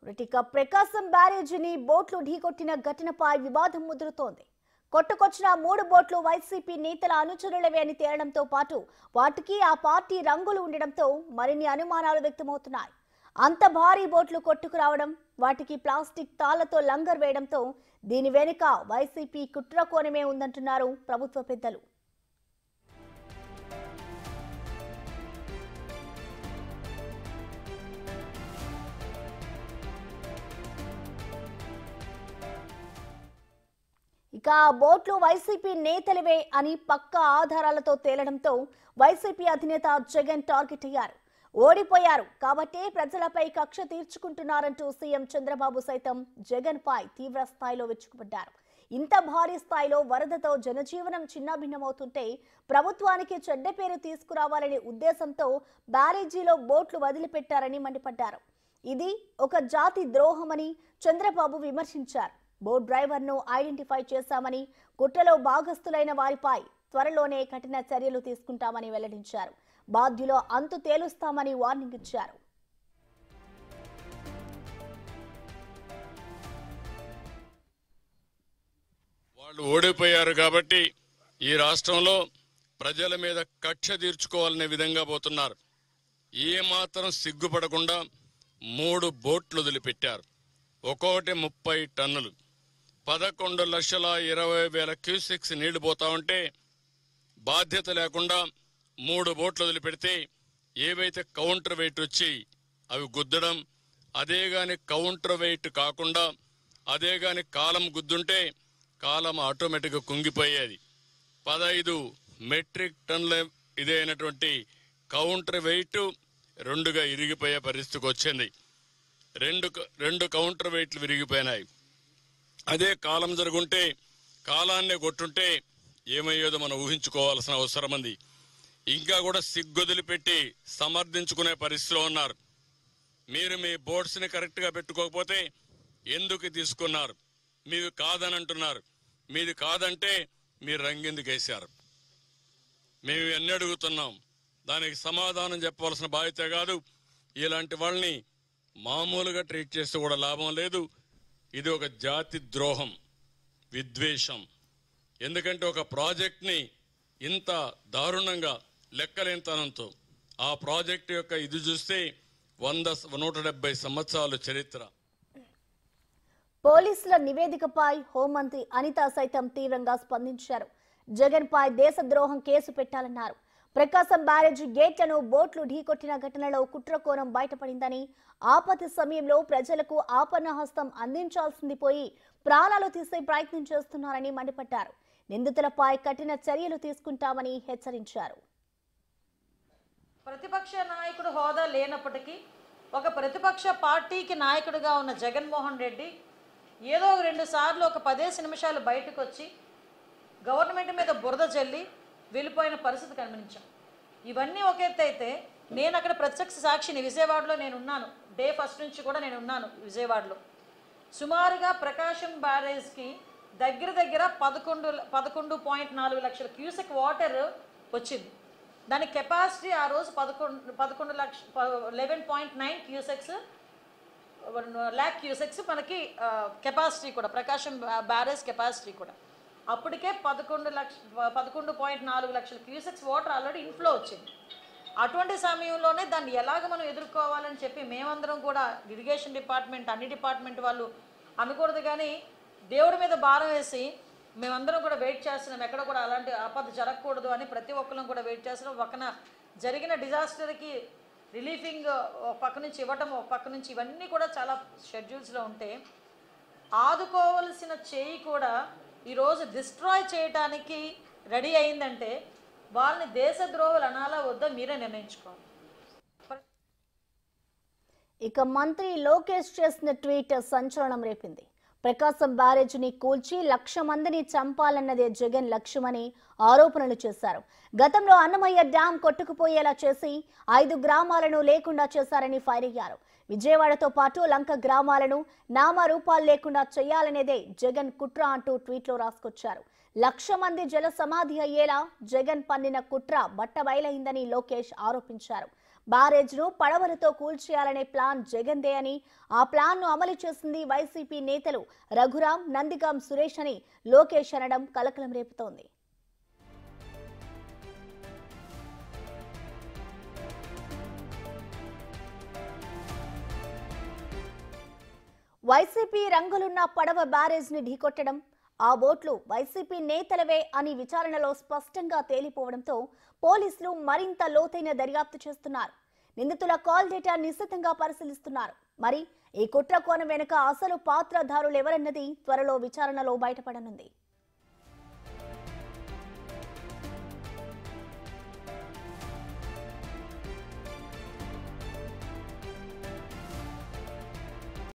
ఇక ప్రకాశం బ్యారేజీని బోట్లు ఢీకొట్టిన ఘటనపై వివాదం ముదురుతోంది కొట్టుకొచ్చిన మూడు బోట్లు వైసీపీ నేతల అనుచరులవే అని తేలడంతో పాటు వాటికి ఆ పార్టీ రంగులు ఉండడంతో మరిన్ని అనుమానాలు వ్యక్తమవుతున్నాయి అంత భారీ బోట్లు కొట్టుకురావడం వాటికి ప్లాస్టిక్ తాళ్లతో లంగర్ వేయడంతో దీని వెనుక వైసీపీ కుట్ర కోణమే ఉందంటున్నారు ప్రభుత్వ పెద్దలు ఇక ఆ బోట్లు వైసీపీ నేతలవే అని పక్కా ఆధారాలతో తేలడంతో వైసీపీ అధినేత జగన్ టార్గెట్ అయ్యారు ఓడిపోయారు కాబట్టే ప్రజలపై కక్ష తీర్చుకుంటున్నారంటూ సీఎం చంద్రబాబు సైతం జగన్ పై తీవ్ర స్థాయిలో విరుచుకుపడ్డారు ఇంత భారీ స్థాయిలో వరదతో జనజీవనం చిన్నాభిన్నమవుతుంటే ప్రభుత్వానికి చెడ్డ పేరు తీసుకురావాలనే ఉద్దేశంతో బ్యారేజీలో బోట్లు వదిలిపెట్టారని మండిపడ్డారు ఇది ఒక జాతి ద్రోహమని చంద్రబాబు విమర్శించారు బోట్ డ్రైవర్ను ఐడెంటిఫై చేశామని కుట్రలో భాగస్థులైన వారిపై త్వరలోనే కఠిన చర్యలు తీసుకుంటామని వెల్లడించారు బాధ్యులో అంతు తేలుస్తామని వార్నింగ్ ఇచ్చారు వాళ్ళు ఓడిపోయారు కాబట్టి ఈ రాష్ట్రంలో ప్రజల మీద కక్ష తీర్చుకోవాలనే విధంగా పోతున్నారు ఏమాత్రం సిగ్గుపడకుండా మూడు బోట్లు వదిలిపెట్టారు ఒక్కొక్కటి ముప్పై టన్నులు పదకొండు లక్షల ఇరవై వేల క్యూసెక్స్ నీళ్లు పోతా ఉంటే బాధ్యత లేకుండా మూడు బోట్లు వదిలిపెడితే ఏవైతే కౌంటర్ వెయిట్ వచ్చి అవి గుద్దడం అదే గాని కౌంటర్ వెయిట్ కాకుండా అదే గాని కాలం గుద్దుంటే కాలం ఆటోమేటిక్గా కుంగిపోయేది పదహైదు మెట్రిక్ టన్నుల ఇదే అయినటువంటి కౌంటర్ వెయిట్ రెండుగా ఇరిగిపోయే పరిస్థితికి వచ్చింది రెండు క- రెండు కౌంటర్ వెయిట్లు విరిగిపోయినాయి అదే కాలం జరుగుంటే కాలాన్నే కొట్టుంటే ఏమయ్యేదో మనం ఊహించుకోవాల్సిన అవసరం ఉంది ఇంకా కూడా సిగ్గొదిలి పెట్టి సమర్థించుకునే పరిస్థితిలో ఉన్నారు మీరు మీ బోర్డ్స్ని కరెక్ట్గా పెట్టుకోకపోతే ఎందుకు తీసుకున్నారు మీవి కాదని అంటున్నారు మీది కాదంటే మీరు రంగెందుకు వేశారు మేము ఎన్ని అడుగుతున్నాం దానికి సమాధానం చెప్పవలసిన బాధ్యత కాదు ఇలాంటి వాళ్ళని మామూలుగా ట్రీట్ చేస్తే కూడా లాభం లేదు ఇది ఒక జాతి ద్రోహం విద్వేషం ఎందుకంటే ఒక ప్రాజెక్ట్ని ఇంత దారుణంగా లెక్కలేనితనంతో ఆ ప్రాజెక్ట్ యొక్క ఇది చూస్తే వంద నూట డెబ్బై సంవత్సరాల చరిత్ర పోలీసుల నివేదికపై హోంమంత్రి అనిత సైతం తీవ్రంగా స్పందించారు జగన్ పై దేశద్రోహం కేసు పెట్టాలన్నారు ప్రకాశం బ్యారేజీ గేట్లను బోట్లు ఢీకొట్టిన ఘటనలో కుట్రకోణం బయటపడిందని ఆపత్తి సమయంలో ప్రజలకు ఆపన్న హస్తం అందించాల్సింది పోయి ప్రాణాలు తీసే ప్రయత్నం చేస్తున్నారని మండిపడ్డారు నిందితులపై కఠిన చర్యలు తీసుకుంటామని హెచ్చరించారు ప్రతిపక్ష నాయకుడు హోదా లేనప్పటికీ ఒక ప్రతిపక్ష పార్టీకి నాయకుడిగా ఉన్న జగన్మోహన్ రెడ్డి ఏదో ఒక రెండు సార్లు ఒక పదేసి నిమిషాలు బయటకు వచ్చి గవర్నమెంట్ మీద బురద జల్లి వెళ్ళిపోయిన పరిస్థితి కనిపించాం ఇవన్నీ ఒక ఎత్తు అయితే నేను అక్కడ ప్రత్యక్ష సాక్షిని విజయవాడలో నేను ఉన్నాను డే ఫస్ట్ నుంచి కూడా నేను ఉన్నాను విజయవాడలో సుమారుగా ప్రకాశం బ్యారేజ్కి దగ్గర దగ్గర పదకొండు పదకొండు పాయింట్ నాలుగు లక్షల క్యూసెక్ వాటర్ వచ్చింది దాని కెపాసిటీ ఆ రోజు పదకొండు పదకొండు లక్ష eleven point nine cusecs lakh cusecs మనకి కెపాసిటీ కూడా ప్రకాశం బ్యారేజ్ కెపాసిటీ కూడా అప్పటికే పదకొండు లక్ష పదకొండు పాయింట్ నాలుగు లక్షల క్యూసెక్స్ వాటర్ ఆల్రెడీ ఇన్ఫ్లో వచ్చింది అటువంటి సమయంలోనే దాన్ని ఎలాగ మనం ఎదుర్కోవాలని చెప్పి మేమందరం కూడా ఇరిగేషన్ డిపార్ట్మెంట్ అన్ని డిపార్ట్మెంట్ వాళ్ళు అనకూడదు కానీ దేవుడి మీద భారం వేసి మేమందరం కూడా వెయిట్ చేస్తున్నాం ఎక్కడ కూడా అలాంటి ఆపద జరగకూడదు అని ప్రతి ఒక్కరం కూడా వెయిట్ చేస్తున్నాం పక్కన జరిగిన డిజాస్టర్కి రిలీఫింగ్ ఒక పక్క నుంచి ఇవ్వటం ఒక పక్క నుంచి ఇవన్నీ కూడా చాలా షెడ్యూల్స్లో ఉంటే ఆదుకోవలసిన చేయి కూడా ఈరోజు డిస్ట్రాయ్ చేయటానికి రెడీ అయిందంటే వాళ్ళని దేశద్రోహులు అనాలా వద్దా మీరే నిర్ణయించుకోవాలి ఇక మంత్రి లోకేష్ చేసిన ట్వీట్ సంచలనం రేపింది ప్రకాశం బ్యారేజీని కూల్చి లక్ష మందిని చంపాలన్నదే జగన్ లక్ష్యమని ఆరోపణలు చేశారు గతంలో అన్నమయ్య డ్యాం కొట్టుకుపోయేలా చేసి ఐదు గ్రామాలను లేకుండా చేశారని ఫైర్ అయ్యారు విజయవాడతో పాటు లంక గ్రామాలను నామరూపాలు లేకుండా చేయాలనేదే జగన్ కుట్ర అంటూ ట్వీట్లో రాసుకొచ్చారు లక్ష మంది జల సమాధి అయ్యేలా జగన్ పన్నిన కుట్ర బట్టబయలైందని లోకేష్ ఆరోపించారు బ్యారేజ్ను పడవలతో కూల్చేయాలనే ప్లాన్ జగన్దే అని ఆ ప్లాన్ను అమలు చేసింది వైసీపీ నేతలు రఘురాం నందిగాం సురేష్ అని లోకేష్ అనడం కలకలం రేపుతోంది వైసీపీ రంగులున్న పడవ బ్యారేజ్ ని ఢీకొట్టడం ఆ బోట్లు వైసీపీ నేతలవే అని విచారణలో స్పష్టంగా తేలిపోవడంతో పోలీసులు మరింత లోతైన దర్యాప్తు చేస్తున్నారు నిందితుల కాల్ డేటా నిశ్చితంగా పరిశీలిస్తున్నారు మరి ఈ కుట్ర కోణం వెనుక అసలు పాత్రధారులెవరన్నది త్వరలో విచారణలో బయటపడనుంది